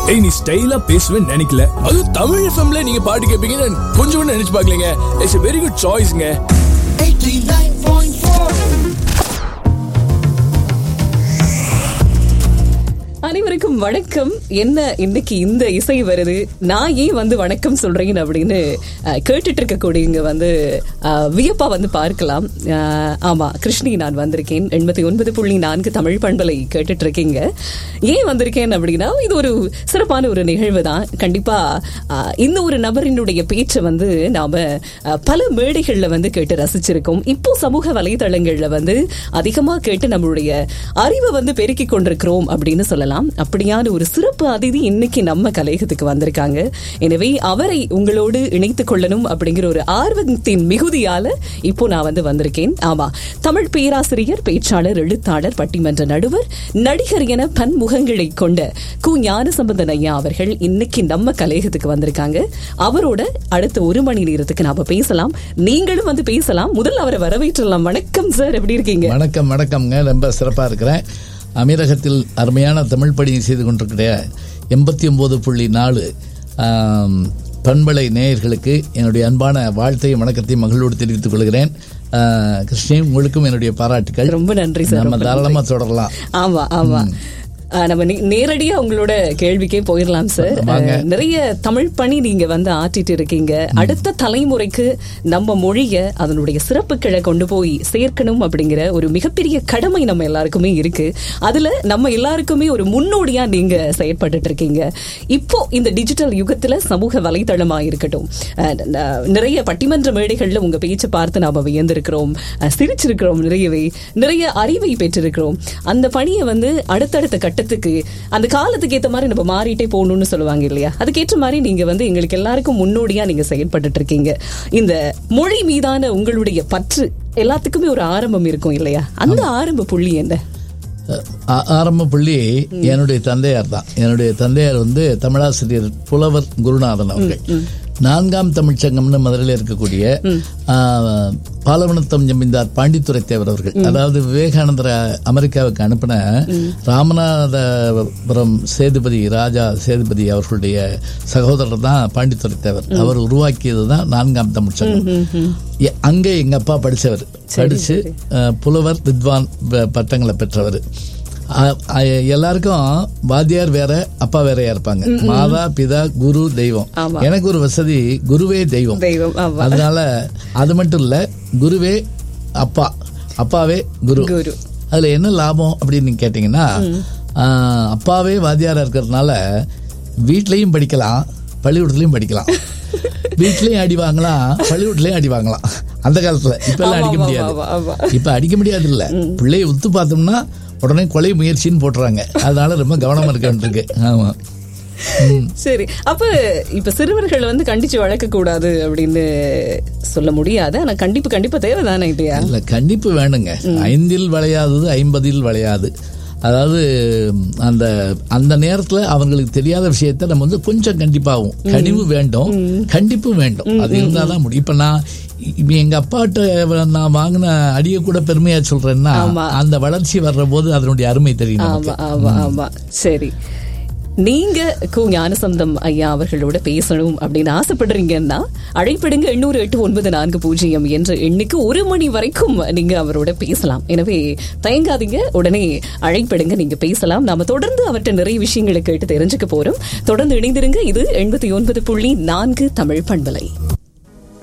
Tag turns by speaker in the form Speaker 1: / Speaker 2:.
Speaker 1: ஏய் நீ ஸ்டைலா பேசுவேன்னு நினைக்கல அதுவும் தமிழ் எஃப்எம்ல நீங்க பாட்டு கேட்பீங்கன்னு கொஞ்சம் கூட நினைச்சு பார்க்கலங்க இட்ஸ் வெரி குட் சாய்ஸ்ங்க
Speaker 2: 89.4
Speaker 3: அனைவருக்கும் வணக்கம் என்ன இன்னைக்கு இந்த இசை வருது நான் ஏன் வந்து வணக்கம் சொல்றேன் அப்படின்னு அஹ், கேட்டுட்டு இருக்கக்கூடியவங்க வந்து அஹ், வியப்பா வந்து பார்க்கலாம் அஹ், ஆமா கிருஷ்ணி நான் வந்திருக்கேன் எண்பத்தி ஒன்பது புள்ளி நான்கு தமிழ் பண்பலை கேட்டுட்டு இருக்கீங்க ஏன் வந்திருக்கேன் அப்படின்னா இது ஒரு சிறப்பான ஒரு நிகழ்வு தான் கண்டிப்பா அஹ், இந்த ஒரு நபரினுடைய பேச்சை வந்து நாம அஹ், பல மேடைகள்ல வந்து கேட்டு ரசிச்சிருக்கோம் இப்போ சமூக வலைதளங்கள்ல வந்து அதிகமா கேட்டு நம்மளுடைய அறிவை வந்து பெருக்கிக் கொண்டிருக்கிறோம் அப்படின்னு சொல்லலாம் அப்படியான ஒரு சிறப்பு அதிதி இன்னைக்கு நம்ம கலையகத்துக்கு வந்திருக்காங்க எனவே அவரை உங்களோடு இணைத்துக் கொள்ளணும் அப்படிங்கிற ஒரு ஆர்வத்தின் மிகுதியால இப்போ நான் வந்து வந்திருக்கேன் ஆமா தமிழ் பேராசிரியர் பேச்சாளர் எழுத்தாளர் பட்டிமன்ற நடுவர் நடிகர் என பன்முகங்களை கொண்ட கு ஞானசம்பந்தன் ஐயா அவர்கள் இன்னைக்கு நம்ம கலையகத்துக்கு வந்திருக்காங்க அவரோட அடுத்த ஒரு மணி நேரத்துக்கு நாம பேசலாம் நீங்களும் வந்து பேசலாம் முதல்ல அவரை வரவேற்றலாம் வணக்கம் சார் எப்படி இருக்கீங்க
Speaker 4: வணக்கம் வணக்கம்ங்க ரொம்ப சிறப்பாக இருக்கிறேன் அமீரகத்தில் அருமையான தமிழ் பணி செய்து கொண்டிருக்கிற எண்பத்தி ஒம்பது புள்ளி நாலு ஆம், பண்பலை நேயர்களுக்கு என்னுடைய அன்பான வாழ்த்தையும் வணக்கத்தையும் மகிழ்வோடு தெரிவித்துக் கொள்கிறேன் ஆ, கிருஷ்ணி உங்களுக்கும் என்னுடைய பாராட்டுக்கள்
Speaker 3: ரொம்ப நன்றி சார்
Speaker 4: நம்ம
Speaker 3: ரொம்ப
Speaker 4: தாராளமாக தொடரலாம்
Speaker 3: ஆமா ஆமா ஆ, நம்ம நே- நேரடியா உங்களோட கேள்விக்கே போயிடலாம் சார்
Speaker 4: வாங்க.
Speaker 3: அஹ், நிறைய தமிழ் பணி நீங்க வந்து ஆற்றிட்டு இருக்கீங்க அடுத்த தலைமுறைக்கு நம்ம மொழிய அதனுடைய சிறப்புகளை கொண்டு போய் சேர்க்கணும் அப்படிங்கிற ஒரு மிகப்பெரிய கடமை நம்ம எல்லாருக்குமே இருக்கு அதுல நம்ம எல்லாருக்குமே ஒரு முன்னோடியா நீங்க செயற்பட்டுட்டு இருக்கீங்க இப்போ இந்த டிஜிட்டல் யுகத்துல சமூக வலைதளமா இருக்கட்டும் அஹ், ந- நிறைய பட்டிமன்ற மேடைகள்ல உங்க பேச்சை பார்த்து நாம வியந்திருக்கிறோம் அஹ், சிரிச்சிருக்கிறோம் நிறையவே நிறைய அறிவை பெற்றிருக்கிறோம் அந்த பணியை வந்து அடுத்தடுத்த கட்டத்துக்கு அந்த காலத்துக்கு ஏத்த மாதிரி நம்ம மாறிட்டே போகணும்னு சொல்லுவாங்க இல்லையா அதுக்கேற்ற மாதிரி நீங்க வந்து எங்களுக்கு எல்லாருக்கும் முன்னோடியா நீங்க செயல்பட்டுட்டு இருக்கீங்க இந்த மொழி மீதான உங்களுடைய பற்று எல்லாத்துக்குமே ஒரு ஆரம்பம் இருக்கும் இல்லையா அந்த ஆரம்ப புள்ளி என்ன
Speaker 4: ஆ- ஆரம்ப புள்ளி என்னுடைய தந்தையார் தான் என்னுடைய தந்தையார் வந்து தமிழாசிரியர் புலவர் குருநாதன் அவர்கள் நான்காம் தமிழ்ச்சங்கம்னு மதுரையில் இருக்கக்கூடிய ஆ, பாலவனத்தம் ஜமீன்தார் பாண்டித்துரை தேவர் அவர்கள் அதாவது விவேகானந்தரை அமெரிக்காவுக்கு அனுப்பின ராமநாதபுரம் சேதுபதி ராஜா சேதுபதி அவர்களுடைய சகோதரர் தான் பாண்டித்துரை தேவர் அவர் உருவாக்கியது தான் நான்காம் தமிழ்ச்சங்கம் எ- அங்கே எங்க அப்பா படிச்சவர் படிச்சு அஹ், புலவர் வித்வான் ப- பட்டங்களை பெற்றவர் அ- அ- எல்லாருக்கும் வாத்தியார் வேற அப்பா வேறையா இருப்பாங்க மாதா பிதா குரு தெய்வம்
Speaker 3: ஆமா.
Speaker 4: எனக்கு ஒரு வசதி குருவே தெய்வம்
Speaker 3: தெய்வம் ஆமா
Speaker 4: அதனால அது மட்டும் இல்ல குருவே அப்பா அப்பாவே குரு
Speaker 3: குரு
Speaker 4: அதுல என்ன லாபம் அப்படின்னு நீங்க கேட்டீங்கன்னா ஆஹ், அப்பாவே வாத்தியாரா இருக்கிறதுனால வீட்லயும் படிக்கலாம் பள்ளிக்கூடத்துலயும் படிக்கலாம் வீட்லயும் அடி வாங்கலாம் பள்ளிக்கூடத்துலயும் அடி வாங்கலாம் அந்த காலத்துல இப்ப எல்லாம் அடிக்க
Speaker 3: ஆமா,
Speaker 4: முடியாது
Speaker 3: ஆமா, ஆமா.
Speaker 4: இப்ப அடிக்க முடியாது இல்ல பிள்ளைய உத்து பார்த்தோம்னா உடனே கொலை முயற்சின்னு போட்டுறாங்க அதனால ரொம்ப கவனமா இருக்க வேண்டியிருக்கு ஆமா
Speaker 3: சரி அப்ப இப்ப சிறுவர்கள் வந்து கண்டிச்சு வளர்க்க கூடாது அப்படின்னு சொல்ல முடியாது ஆனா கண்டிப்பு கண்டிப்பா தேவைதானே இல்லையா
Speaker 4: இல்ல கண்டிப்பு வேணுங்க ஐந்தில் விளையாதது ஐம்பதில் விளையாது அதாவது அந்த அந்த நேரத்துல அவங்களுக்கு தெரியாத விஷயத்த நம்ம வந்து கொஞ்சம் கண்டிப்பாகும் கனிவு வேண்டும் கண்டிப்பு வேண்டும் அது இருந்தாதான் முடியும் இப்ப நான் இப்ப எங்க அப்பாட்ட நான் வாங்கின அடிய கூட பெருமையா சொல்றேன்னா
Speaker 3: ஆமா.
Speaker 4: அந்த வளர்ச்சி வர்ற போது அதனுடைய அருமை தெரியும் நமக்கு.
Speaker 3: ஆமா ஆமா ஆமா சரி நீங்க கு ஞானசந்தம் ஐயா அவர்களோட பேசணும் அப்படின்னு ஆசைப்படுறீங்கன்னா அழைப்பிடுங்க எண்ணூறு எட்டு ஒன்பது நான்கு பூஜ்ஜியம் என்ற எண்ணுக்கு ஒரு மணி வரைக்கும் நீங்க அவரோட பேசலாம் எனவே தயங்காதீங்க உடனே அழைப்பிடுங்க நீங்க பேசலாம் நாம தொடர்ந்து அவர்கிட்ட நிறைய விஷயங்களை கேட்டு தெரிஞ்சுக்க போறோம் தொடர்ந்து இணைந்திருங்க இது எண்பத்தி ஒன்பது புள்ளி நான்கு தமிழ் பண்பலை